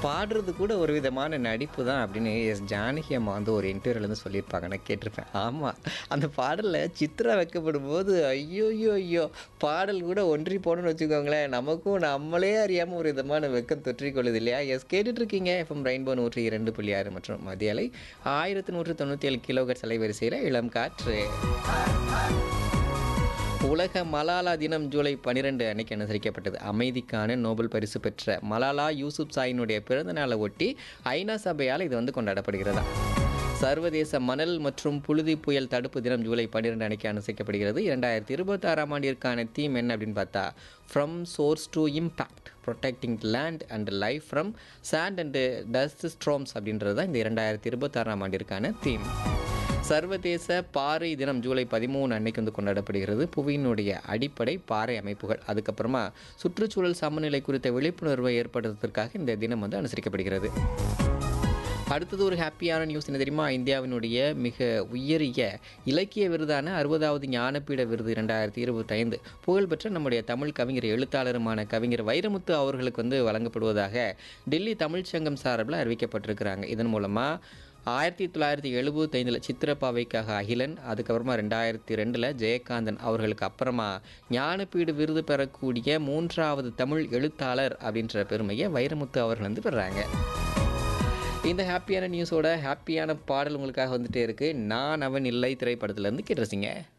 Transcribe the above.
பாடுறது கூட ஒரு விதமான நடிப்பு தான் அப்படின்னு எஸ் ஜானகி அம்மா வந்து ஒரு இன்டர்வியூல வந்து சொல்லியிருப்பாங்க நான் கேட்டிருப்பேன் ஆமாம் அந்த பாடலில் சித்ரா வைக்கப்படும் போது ஐயோ ஐயோ ஐயோ பாடல் கூட ஒன்றி போகணும்னு வச்சுக்கோங்களேன் நமக்கும் நம்மளே அறியாமல் ஒரு விதமான வெக்கம் தொற்றிக்கொள்ளுது இல்லையா எஸ் கேட்டுட்ருக்கீங்க எஃப்எம் ரெயின்போ நூற்றி இரண்டு புள்ளி ஆறு மற்றும் மதியலை ஆயிரத்தி நூற்றி தொண்ணூற்றி ஏழு கிலோகட் அலைவரிசையில் இளம் காற்று உலக மலாலா தினம் ஜூலை பன்னிரெண்டு அன்னைக்கு அனுசரிக்கப்பட்டது அமைதிக்கான நோபல் பரிசு பெற்ற மலாலா யூசுப் சாயினுடைய பிறந்த நாளை ஒட்டி ஐநா சபையால் இது வந்து கொண்டாடப்படுகிறதா சர்வதேச மணல் மற்றும் புழுதி புயல் தடுப்பு தினம் ஜூலை பன்னிரெண்டு அன்னைக்கு அனுசரிக்கப்படுகிறது இரண்டாயிரத்தி இருபத்தாறாம் ஆண்டிற்கான தீம் என்ன அப்படின்னு பார்த்தா from source to impact protecting land and life from sand and dust storms அப்படின்றது தான் இந்த இரண்டாயிரத்தி இருபத்தாறாம் ஆண்டிற்கான தீம் சர்வதேச பாறை தினம் ஜூலை பதிமூணு அன்னைக்கு வந்து கொண்டாடப்படுகிறது புவியினுடைய அடிப்படை பாறை அமைப்புகள் அதுக்கப்புறமா சுற்றுச்சூழல் சமநிலை குறித்த விழிப்புணர்வை ஏற்படுத்துவதற்காக இந்த தினம் வந்து அனுசரிக்கப்படுகிறது அடுத்தது ஒரு ஹாப்பியான நியூஸ் என்ன தெரியுமா இந்தியாவினுடைய மிக உயரிய இலக்கிய விருதான அறுபதாவது ஞானபீட விருது இரண்டாயிரத்தி இருபத்தைந்து புகழ்பெற்ற நம்முடைய தமிழ் கவிஞர் எழுத்தாளருமான கவிஞர் வைரமுத்து அவர்களுக்கு வந்து வழங்கப்படுவதாக டெல்லி தமிழ்ச் சங்கம் சார்பில் அறிவிக்கப்பட்டிருக்கிறாங்க இதன் மூலமாக ஆயிரத்தி தொள்ளாயிரத்தி எழுபத்தைந்தில் சித்திரப்பாவைக்காக அகிலன் அதுக்கப்புறமா ரெண்டாயிரத்தி ரெண்டில் ஜெயகாந்தன் அவர்களுக்கு அப்புறமா ஞானபீடு விருது பெறக்கூடிய மூன்றாவது தமிழ் எழுத்தாளர் அப்படின்ற பெருமையை வைரமுத்து அவர்கள் வந்து பெறாங்க இந்த ஹாப்பியான நியூஸோட ஹாப்பியான பாடல் உங்களுக்காக வந்துட்டே இருக்கு நான் அவன் இல்லை திரைப்படத்துலேருந்து கேட்டுருச்சிங்க